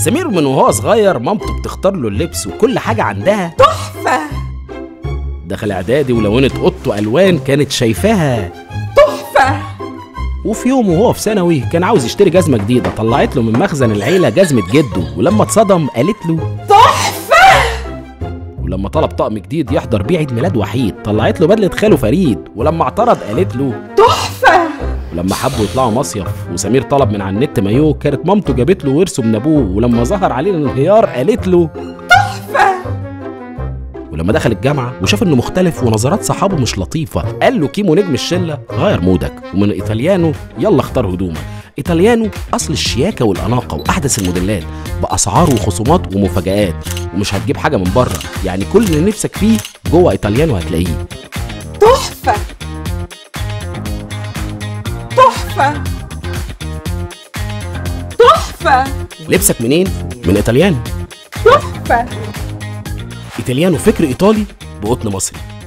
سمير من وهو صغير مامته بتختار له اللبس وكل حاجة عندها تحفة دخل إعدادي ولونت أوضته ألوان كانت شايفاها تحفة وفي يوم وهو في ثانوي كان عاوز يشتري جزمة جديدة طلعت له من مخزن العيلة جزمة جده ولما اتصدم قالت له تحفة ولما طلب طقم جديد يحضر بيه عيد ميلاد وحيد طلعت له بدلة خاله فريد ولما اعترض قالت له تحفة ولما حبوا يطلعوا مصيف وسمير طلب من على النت مايو كانت مامته جابت له ورثه من ابوه ولما ظهر عليه الانهيار قالت له تحفة ولما دخل الجامعه وشاف انه مختلف ونظرات صحابه مش لطيفه قال له كيمو نجم الشله غير مودك ومن ايطاليانو يلا اختار هدومك ايطاليانو اصل الشياكه والاناقه واحدث الموديلات باسعار وخصومات ومفاجآت ومش هتجيب حاجه من بره يعني كل اللي نفسك فيه جوه ايطاليانو هتلاقيه تحفة تحفة تحفة لبسك منين من ايطاليانو تحفة ايطاليانو فكر ايطالي بقطن مصري